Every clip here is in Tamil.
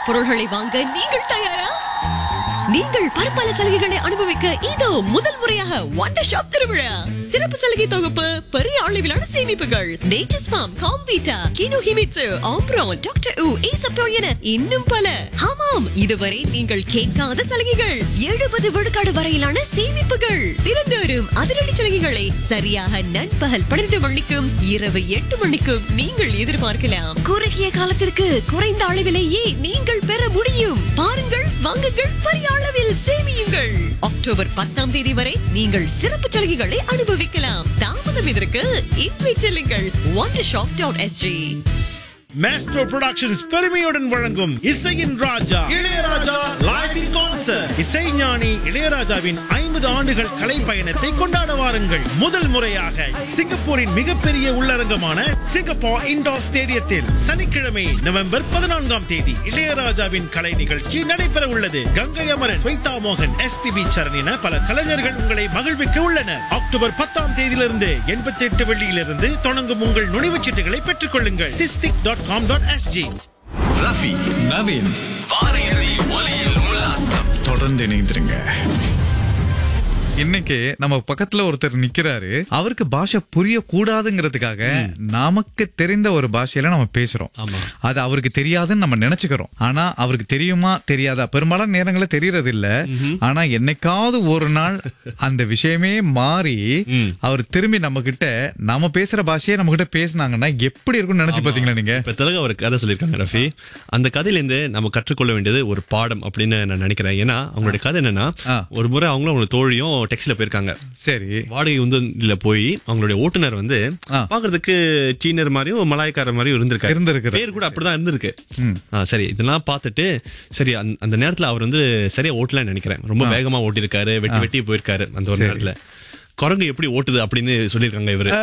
பொருள்களை வாங்க நீங்கள் தயாரா நீங்கள் பற்பல சலுகைகளை அனுபவிக்க இதோ முதல் முறையாக வண்டர் ஷாப் திருவிழா சிறப்பு சலுகை தொகுப்பு பெரிய அளவிலான சேமிப்புகள் nature's farm Comvita Kinohimitsu Ambrone doctor உ ஈசப்போ என இன்னும் பல ஆமாம் இதுவரை நீங்கள் கேட்காத சலுகைகள் எழுபது விழுக்காடு வரையிலான சேமிப்புகள் திறந்து வரும் அதிரடி சலுகைகளை சரியாக நண்பகல் பன்னிரண்டு மணிக்கும் இரவு எட்டு மணிக்கும் நீங்கள் எதிர்பார்க்கலாம் குறுகிய காலத்திற்கு குறைந்த அளவிலேயே நீங்கள் பெற முடியும் பாருங்கள் வாங்குங்கள் பெரிய அளவில் சேமியுங்கள் அக்டோபர் பத்தாம் தேதி வரை நீங்கள் சிறப்பு சலுகைகளை அனுபவிக்கலாம் தாமதம் இதற்கு இன்றை செல்லுங்கள் one shop dot SG maestro productions பெருமையுடன் வழங்கும் இசையின் ராஜா இளையராஜா லைவ் இன் கான்சர்ட் இசைஞானி இளையராஜாவின் ஐம்பது ஆண்டுகள் கலை பயணத்தை கொண்டாட வாருங்கள் முதல் முறையாக சிங்கப்பூரின் மிகப்பெரிய உள்ளரங்கமான சிங்கப்பூர் இண்டோர் ஸ்டேடியத்தில் சனிக்கிழமை நவம்பர் பதினான்காம் தேதி இளையராஜாவின் கலை நிகழ்ச்சி நடைபெற உள்ளது கங்கை அமரன் ஸ்வைதா மோகன் எஸ்பிபி சரண் என பல கலைஞர்கள் உங்களை மகிழ்விக்க உள்ளனர் அக்டோபர் பத்தாம் தேதியிலிருந்து எண்பத்தி எட்டு வெள்ளியிலிருந்து தொடங்கும் உங்கள் நுழைவுச் சீட்டுகளை பெற்றுக் கொள்ளுங்கள் Sistic dot com dot SG Rafi Naveen வார இறுதி ஒலியில் உல்லாசம் தொடர்ந்து இணைந்திருங்க இன்னைக்கு நம்ம பக்கத்துல ஒருத்தர் நிக்கிறாரு அவருக்கு பாஷை புரிய கூடாதுங்கிறதுக்காக நமக்கு தெரிந்த ஒரு பாஷையில நம்ம பேசுறோம் அது அவருக்கு தெரியாதுன்னு நம்ம நினைச்சுக்கிறோம் ஆனா அவருக்கு தெரியுமா தெரியாதா பெரும்பாலான நேரங்கள தெரியறது இல்ல ஆனா என்னைக்காவது ஒரு நாள் அந்த விஷயமே மாறி அவர் திரும்பி நம்ம கிட்ட நம்ம பேசுற பாஷையே நம்ம கிட்ட பேசினாங்கன்னா எப்படி இருக்கும்னு நினைச்சு பாத்தீங்களா நீங்க இப்ப திலக ஒரு கதை சொல்லியிருக்காங்க ரஃபி அந்த கதையில இருந்து நம்ம கற்றுக்கொள்ள வேண்டியது ஒரு பாடம் அப்படின்னு நான் நினைக்கிறேன் ஏன்னா அவங்களுடைய கதை என்னன்னா ஆ. ஒரு முறை அவங்களும் அவங்க தோழியும் டெக்ஸில போயிருக்காங்க சரி வாடகை வந்து போய் அவங்களுடைய ஓட்டுநர் வந்து ஆ. பாக்குறதுக்கு சீனர் மாதிரியும் மலாய்க்காரர் மாதிரியும் இருந்திருக்காரு இருந்திருக்காரு. பேர் கூட அப்படிதான் இருந்திருக்கு ஆ, சரி இதெல்லாம் பார்த்துட்டு சரி அந்த- அந்த நேரத்துல அவர் வந்து சரியா ஓட்டலன்னு நினைக்கிறேன் ரொம்ப வேகமா ஓட்டிருக்காரு வெட்டி வெட்டி போயிருக்காரு அந்த ஒரு நேரத்துல குரங்கு எப்படி ஓட்டுது அப்படின்னு சொல்லியிருக்காங்க இவரு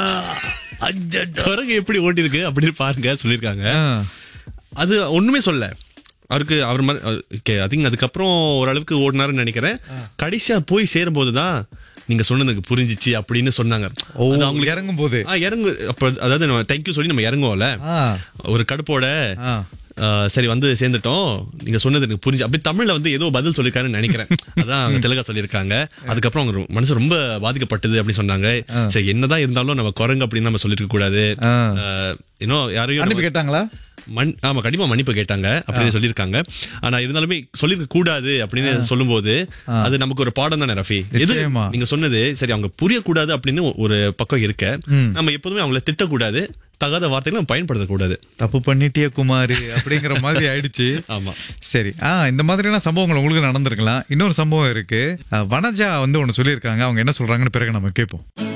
குரங்கு எப்படி ஓட்டிருக்கு அப்படின்னு பாருங்க சொல்லியிருக்காங்க ஆ. அது ஒண்ணுமே சொல்ல அவருக்கு அவர் ஐ திங்க் அதுக்கப்புறம் ஓரளவுக்கு ஓடினாருன்னு நினைக்கிறேன் கடைசியா போய் சேரும்போது தான் நீங்க சொன்னதுக்கு புரிஞ்சிச்சு அப்படின்னு சொன்னாங்க ஓ, அது அவங்களுக்கு- இறங்கும் போது. ஆ, இறங்கு அப்ப அதாவது நம்ம தேங்க்யூ சொல்லி நம்ம இறங்குவோம்ல ஆ. ஒரு கடுப்போட ஆ. ஆ, சரி வந்து சேர்ந்துட்டோம் நீங்க சொன்னது எனக்கு புரிஞ்சு அப்படி தமிழ்ல வந்து ஏதோ பதில் சொல்லிருக்காருன்னு நினைக்கிறேன் அதான் அவங்க தெலுங்கா சொல்லியிருக்காங்க அதுக்கப்புறம் அவங்க மனசு ரொம்ப பாதிக்கப்பட்டது அப்படின்னு சொன்னாங்க சரி என்னதான் இருந்தாலும் நம்ம குரங்கு அப்படின்னு நம்ம சொல்லிருக்க கூடாது ஆ. இன்னும் யாரையும் அனுப்பி நம்ம- கேட்டாங்களா மன் ஆமா கண்டிப்பா மன்னிப்பு கேட்டாங்க அப்படின்னு சொல்லியிருக்காங்க ஆனா இருந்தாலுமே சொல்லிருக்க கூடாது அப்படின்னு சொல்லும்போது அது நமக்கு ஒரு பாடம் தானே ரஃபி எது நிச்சயமா. நீங்க சொன்னது சரி அவங்க புரியக்கூடாது அப்படின்னு ஒரு பக்கம் இருக்க நம்ம எப்போதுமே அவங்கள திட்டக்கூடாது தகாத வார்த்தைகளை நம்ம பயன்படுத்தக்கூடாது தப்பு பண்ணிட்டிய குமாரி அப்படிங்கிற மாதிரி ஆயிடுச்சு ஆமா சரி ஆ இந்த மாதிரியான சம்பவங்கள் உங்களுக்கு நடந்திருக்கலாம் இன்னொரு சம்பவம் இருக்கு அஹ், வனஜா வந்து ஒண்ணு சொல்லியிருக்காங்க அவங்க என்ன சொல்றாங்கன்னு பிறகு நம்ம கேட்போம்